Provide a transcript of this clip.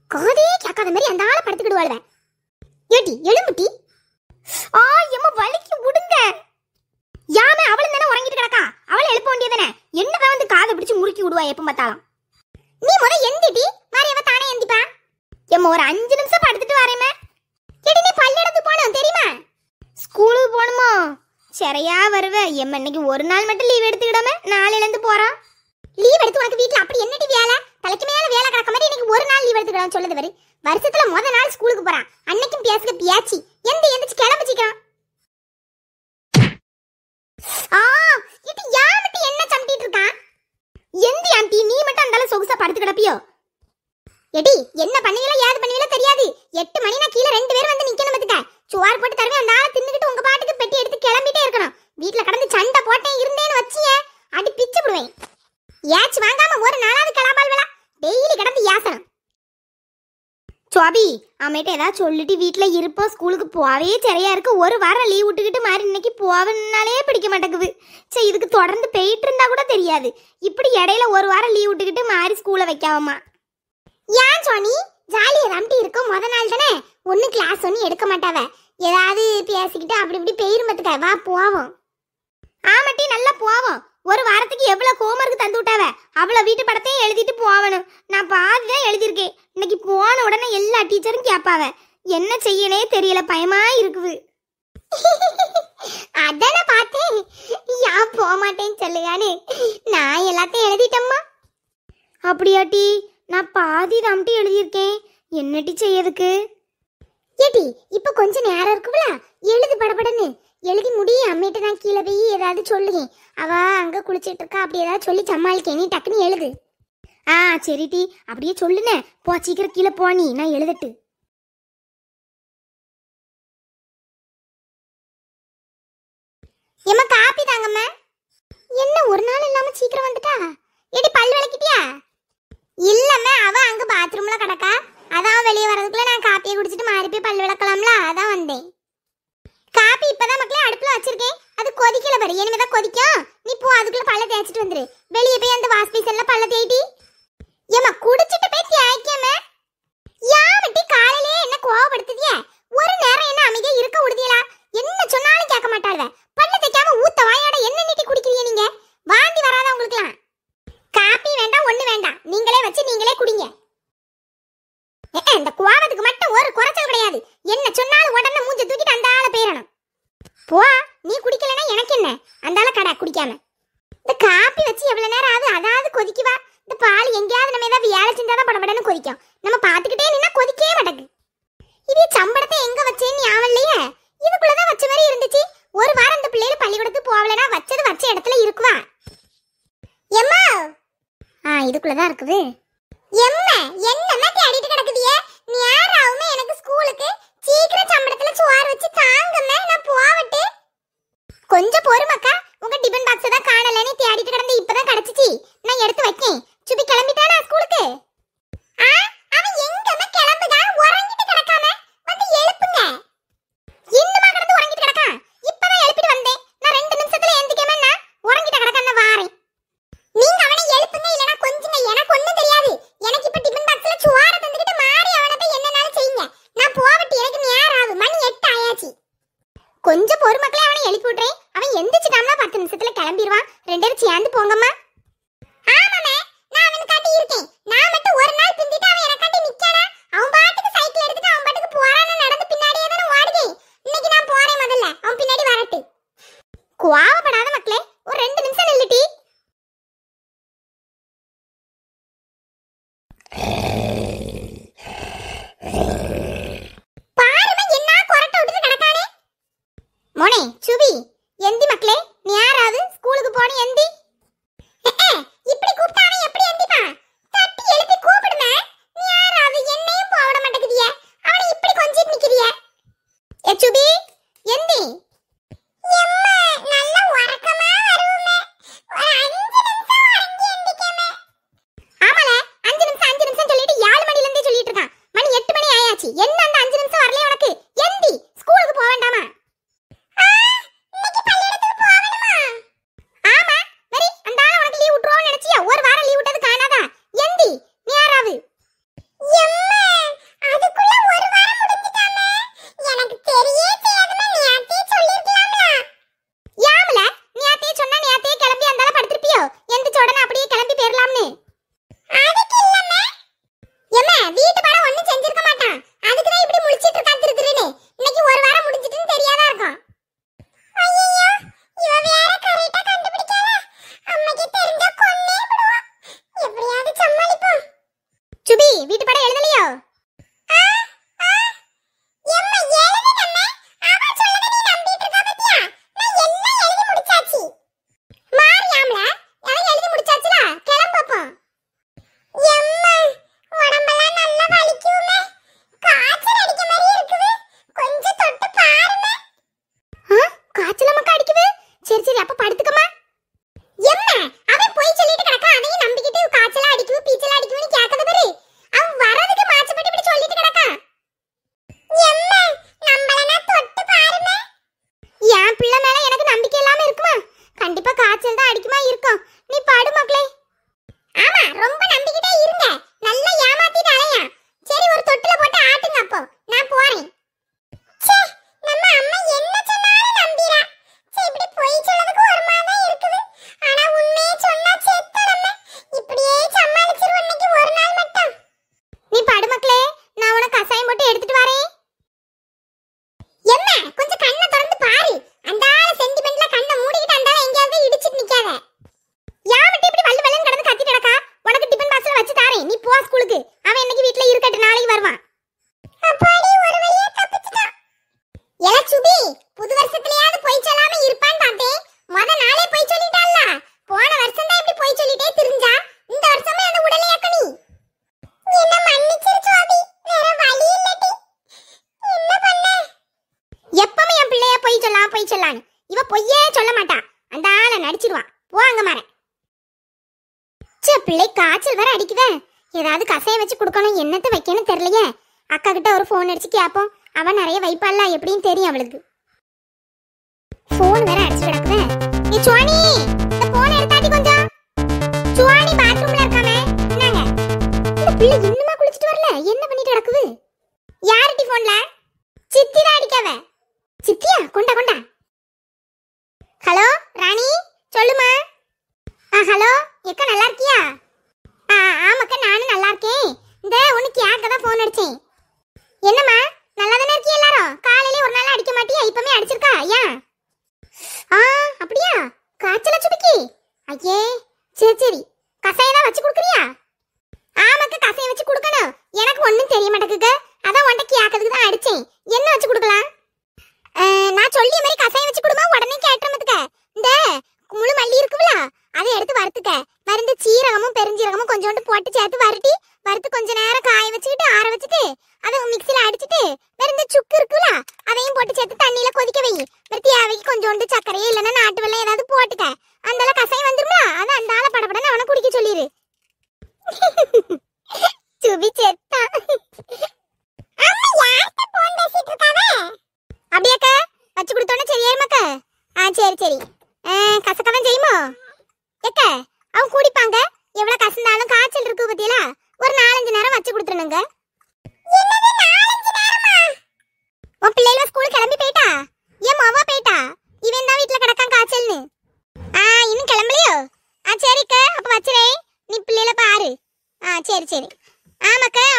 காதே கேட்காத மாதிரி அந்த ஆளை படுத்துக்கிடுவாளுவேன் ஏட்டி எலும்புட்டி ஆ எம்ம வலிக்கு விடுங்க யாமே அவளும் தானே உறங்கிட்டு கிடக்கா அவளை எழுப்ப வேண்டியதானே என்னதான் வந்து காதை பிடிச்சு முறுக்கி விடுவா எப்ப பார்த்தாலும் நீ முத எந்திட்டி மாரியவ தானே எந்திப்பா எம்ம ஒரு அஞ்சு நிமிஷம் படுத்துட்டு வரேமே எடி நீ பள்ளிடத்துக்கு போகணும் தெரியுமா ஸ்கூலுக்கு போகணுமா சரியா வருவ எம்ம இன்னைக்கு ஒரு நாள் மட்டும் லீவ் எடுத்துக்கிடாம நாளையில இருந்து போறான் லீவ் எடுத்து உனக்கு வீட்ல அப்படி என்னடி வேலை தலைக்கு மேல வேலை கிடக்க மாதிரி இன்னைக்கு ஒரு நாள் லீவ் எடுத்துக்கிடாம சொல்லுது வரு வருஷத்துல முத நாள் ஸ்கூலுக்கு போறான் அன்னைக்கும் பேசுக பியாச்சி எந்த எந்திரிச்சு கிளம்பிச்சிக்கிறான் ஆ இது யார் மட்டும் என்ன சம்பிட்டு இருக்கா எந்தி ஆண்டி நீ மட்டும் அந்தால சொகுசா படுத்து கிடப்பியோ எடி என்ன பண்ணுவீங்களோ ஏது பண்ணுவீங்களோ தெரியாது எட்டு மணி நான் கீழே ரெண்டு பேரும் வந்து நிக்கணும் பத்துக்க சுவார் போட்டு தருவேன் அந்த ஆளை தின்னுக்கிட்டு உங்க பாட்டுக்கு பெட்டி எடுத்து கிளம்பிட்டே இருக்கணும் வீட்ல கடந்து சண்டை போட்டேன் இருந்தேன்னு வச்சியே அடி பிச்சு விடுவேன் ஏச்சு வாங்காம ஒரு நாளாவது கிளம்பால் வேளா டெய்லி கடந்து யாசனம் சுவாபி அம்மிட்ட ஏதாவது சொல்லிட்டு வீட்டில் இருப்போம் ஸ்கூலுக்கு போவே சரியா இருக்கு ஒரு வாரம் லீவ் விட்டுக்கிட்டு மாதிரி இன்னைக்கு போவனாலே பிடிக்க மாட்டேங்குது சரி இதுக்கு தொடர்ந்து போயிட்டு இருந்தா கூட தெரியாது இப்படி இடையில ஒரு வாரம் லீவ் விட்டுக்கிட்டு மாறி ஸ்கூலை வைக்காமமா ஏன் சோனி ஜாலியா ரம்டி இருக்கும் முத நாள் தானே ஒன்றும் கிளாஸ் ஒன்றும் எடுக்க மாட்டாவ ஏதாவது பேசிக்கிட்டு அப்படி இப்படி பெயிருமத்துக்க வா போவோம் ஆமாட்டி நல்லா போவோம் ஒரு வாரத்துக்கு எவ்வளவு ஹோம்ஒர்க் தந்து விட்டாவ அவ்வளோ வீட்டு படத்தையும் எழுதிட்டு போவணும் நான் பாதி தான் எழுதியிருக்கேன் இன்னைக்கு போன உடனே எல்லா டீச்சரும் கேட்பாவ என்ன செய்யனே தெரியல பயமா இருக்குது அதான பார்த்தேன் யான் போக மாட்டேன்னு சொல்லுகானே நான் எல்லாத்தையும் எழுதிட்டம்மா அப்படியாட்டி நான் பாதி தாம்ட்டி எழுதியிருக்கேன் என்னட்டி செய்யறதுக்கு ஏட்டி இப்போ கொஞ்ச நேரம் இருக்குல்ல எழுது படபடன்னு எழுதி முடி அம்மிட்ட நான் கீழே போய் ஏதாவது சொல்லுங்க அவ அங்க குளிச்சிட்டு இருக்கா அப்படி ஏதாவது சொல்லி சமாளிக்க நீ டக்குன்னு எழுது ஆ சரி டி அப்படியே சொல்லுனே போ சீக்கிரம் கீழே போ நீ நான் எழுதட்டு எம்மா காப்பி தாங்கம்மா என்ன ஒரு நாள் இல்லாம சீக்கிரம் வந்துட்டா ஏடி பல் விளக்கிட்டியா இல்லம்மா அவ அங்க பாத்ரூம்ல கிடக்கா அதான் வெளியே வரதுக்குள்ள நான் காப்பியை குடிச்சிட்டு மாறி போய் பல் விளக்கலாம்ல அதான் வந்தேன் காப்பி இப்பதான் மக்களே அடுப்புல வச்சிருக்கேன் அது கொதிக்கல பாரு இனிமே தான் கொதிக்கும் நீ போ அதுக்குள்ள பல்ல தேய்ச்சிட்டு வந்துரு வெளியே போய் அந்த வாஷ் பேசன்ல பல்ல தேய்டி ஏமா குடிச்சிட்டு போய் தேய்க்காம யாமட்டி காலையிலே என்ன கோவப்படுத்துதிய ஒரு நேரம் என்ன அமைதியா இருக்க விடுதியலா என்ன சொன்னாலும் கேட்க மாட்டாளுவ பல்ல தேய்க்காம ஊத்த வாயோட என்ன நீட்டி குடிக்கிறீங்க நீங்க வாந்தி வராதா உங்களுக்குலாம் காப்பி வேண்டாம் ஒண்ணு வேண்டாம் நீங்களே வச்சு நீங்களே குடிங்க ஏ, ஏ, இந்த கோவத்துக்கு மட்டும் ஒரு குறைச்சல் கிடையாது என்ன சொன்னாலும் உடனே மூஞ்ச தூக்கிட்டு அந்த ஆளை போயிடணும் போ நீ குடிக்கலனா எனக்கு என்ன அந்த ஆளை கடை குடிக்காம இந்த காப்பி வச்சு எவ்வளவு நேரம் ஆகுது அதாவது கொதிக்குவா இந்த பால் எங்கேயாவது நம்ம ஏதாவது வேலை செஞ்சாதான் படபடன்னு கொதிக்கும் நம்ம பார்த்துக்கிட்டே நின்னா கொதிக்கவே மாட்டேங்குது இது சம்பளத்தை எங்க வச்சேன்னு ஞாபகம் இல்லையே இதுக்குள்ளதான் வச்ச மாதிரி இருந்துச்சு ஒரு வாரம் இந்த பிள்ளைகள் பள்ளிக்கூடத்துக்கு போகலனா வச்சது வச்ச இடத்துல இருக்குவா எம்மா ஆ இதுக்குள்ளதான் இருக்குது எம்மா என்னம்மா தேடிட்டு கிடக்குதியே நேராவுமே எனக்கு ஸ்கூலுக்கு சீக்கிரம் சம்பளத்துல சோறு வச்சு தாங்கம்மா நான் போவட்டு கொஞ்சம் பொறுமக்கா உங்க டிபன் பாக்ஸ் தான் காணலன்னு தேடிட்டு கிடந்து இப்பதான் கிடைச்சிச்சு நான் எடுத்து வைக்கேன் சுபி கிளம்பிட்டானா ஸ்கூலுக்கு ஆ அவன் எங்கம்மா கிளம்புதா உறங்கிட்டு கிடக்காம வந்து எழுப்புங்க இன்னுமா கிடந்து உறங்கிட்டு கிடக்கான் இப்பதான் எழுப்பிட்டு வந்தேன் நான் ரெண்டு நிமிஷத்துல எந்திக்கமே உறங்கிட்டு கிடக்கான வாரேன் நீங்க அவனை எழுப்புங்க இல்லனா கொஞ்சங்க எனக்கு ஒண்ணும் தெரியாது எனக்கு இப்ப டிபன் பாக்ஸ்ல சுவார தந்துக்கிட்டு மாறி அவனை போய் என்னனாலும் செய்யுங்க நான் போவட்டு எனக்கு நேரம் ஆகும் மணி எட்டு ஆயாச்சு கொஞ்சம் பொறுமக்களே அவனை எழுப்பி விட்றேன் அவன் எந்திரிச்சிட்டாம்னா பத்து நிமிஷத்துல கிளம்பிடுவான் ரெண்டு பேரும் சேர்ந்து போங்கம்மா ஆமாமே நான் அவனுக்காட்டி இருக்கேன் நீ பாடு மக்களே ஆமா ரொம்ப நம்பிக்கிட்டே இருங்க நல்லா ஏமாத்திட்டு அலையா சரி ஒரு தொட்டில போட்டு ஆட்டுங்க அப்போ நான் போறேன் ச்சே நம்ம அம்மா என்ன சொன்னாலும் நம்பிரா சே இப்படி பொய் சொல்லதுக்கு ஒரு மாதிரி இருக்குது ஆனா உண்மையை சொன்னா செத்தடமே இப்படியே சமாளிச்சிருவோம் இன்னைக்கு ஒரு நாள் மட்டும் நீ பாடு மக்களே நான் உனக்கு கசாயம் போட்டு எடுத்துட்டு வரேன் என்ன கொஞ்சம் கண்ணை திறந்து பாரு அந்த ஆள சென்டிமெண்ட்ல கண்ணை மூடிக்கிட்டு அந்த ஆள எங்கேயாவது இடிச்சிட்டு நிக்காத யாவட்டி இப்படி வள்ளு வள்ளன்னு கடந்து கத்திட்டு கிடக்கா உனக்கு டிபன் பாக்ஸ்ல வச்சு தாரேன் நீ போ ஸ்கூலுக்கு அவன் இன்னைக்கு வீட்ல இருக்கட்டும் நாளைக்கு வருவான் அப்பாடி ஒரு வழியா தப்பிச்சிட்டான் எல சுபி புது வருஷத்துலயாவது போய் சொல்லாம இருப்பான்னு பார்த்தேன் முத நாளே போய் சொல்லிட்டாள்ல போன வருஷம் தான் இப்படி போய் சொல்லிட்டே தெரிஞ்சா இந்த வருஷமே அந்த உடலையாக்க நீ என்ன மன்னிச்சிரு சுவாமி வேற வழி இல்லடி என்ன பண்ண எப்பவுமே என் பிள்ளைய பொய் சொல்லலாம் பொய் சொல்லான்னு இவ பொய்யே சொல்ல மாட்டா அந்த ஆளை நடிச்சிருவான் போ அங்க மாற சே பிள்ளை காய்ச்சல் வேற அடிக்குதே ஏதாவது கசாயம் வச்சு கொடுக்கணும் என்னத்தை வைக்கணும் தெரியலையே அக்கா கிட்ட ஒரு ஃபோன் அடிச்சு கேப்போம் அவன் நிறைய வைப்பாள்ல எப்படின்னு தெரியும் அவளுக்கு ஃபோன் வேற அடிச்சு கிடக்குதே ஏ சுவாணி இந்த ஃபோன் எடுத்தாடி கொஞ்சம் சுவாணி பாத்ரூம்ல இருக்காமே என்னங்க இந்த பிள்ளை இன்னுமா குளிச்சிட்டு வரல என்ன பண்ணிட்டு கிடக்குது யார்டி ஃபோன்ல சித்தி தான் அடிக்காவ சித்தியா கொண்டா கொண்டா ஹலோ ராணி சொல்லுமா ஆ ஹலோ எக்கா நல்லா இருக்கியா ஆ ஆமாக்கா நானும் நல்லா இருக்கேன் இந்த உனக்கு கேட்க தான் ஃபோன் அடிச்சேன் என்னம்மா நல்லா தானே இருக்கிய எல்லாரும் காலையிலே ஒரு நாள் அடிக்க மாட்டியா இப்பமே அடிச்சிருக்கா ஏன் ஆ அப்படியா காய்ச்சல சுடுக்கி ஐயே சரி சரி கசாயம் தான் வச்சு கொடுக்குறியா ஆமாக்கா கசாயம் வச்சு கொடுக்கணும் எனக்கு ஒன்றும் தெரிய மாட்டேங்குது அதான் உன்ட்ட கேட்கறதுக்கு தான் அடிச்சேன் என்ன வச்சு கொடுக்கலாம் அஹ், நான் சொல்லிய மாதிரி கசாயம் வச்சு கொடுமா உடனே கேட்டுறமத்துக்க இந்த முழு மல்லி இருக்குல்ல அதை எடுத்து வறுத்துக்க மருந்து சீரகமும் பெருஞ்சீரகமும் கொஞ்சோண்டு போட்டு சேர்த்து வறுட்டி வறுத்து கொஞ்ச நேரம் காய வச்சுக்கிட்டு ஆற வச்சுட்டு அதை மிக்ஸில அடிச்சிட்டு மருந்து சுக்கு இருக்குல்ல அதையும் போட்டு சேர்த்து தண்ணியில கொதிக்க வை வேற தேவைக்கு கொஞ்சோண்டு சர்க்கரையே இல்லைன்னா நாட்டு வெள்ளம் ஏதாவது போட்டுக்க அந்த கசாயம் வந்துருமா அதை அந்த ஆளை படபடன்னு அவனை குடிக்க சொல்லிடு சுபி செத்தா அப்படியாக்கா வச்சு கொடுத்தோன்னே சரியாயிருமாக்கா ஆ சரி சரி ஆ, கசக்கதான் செய்யுமோ எக்க அவன் குடிப்பாங்க எவ்வளவு கசந்தாலும் காய்ச்சல் இருக்கு பத்தியலா ஒரு நாலஞ்சு நேரம் வச்சு கொடுத்துருணுங்க உன் பிள்ளைல ஸ்கூல் கிளம்பி போயிட்டா ஏன் மொவா போயிட்டா இவன் தான் வீட்ல கிடக்கான் காய்ச்சல்னு ஆ இன்னும் கிளம்பலையோ ஆ சரிக்கா அப்ப வச்சுறேன் நீ பிள்ளைல பாரு ஆ சரி சரி ஆமாக்கா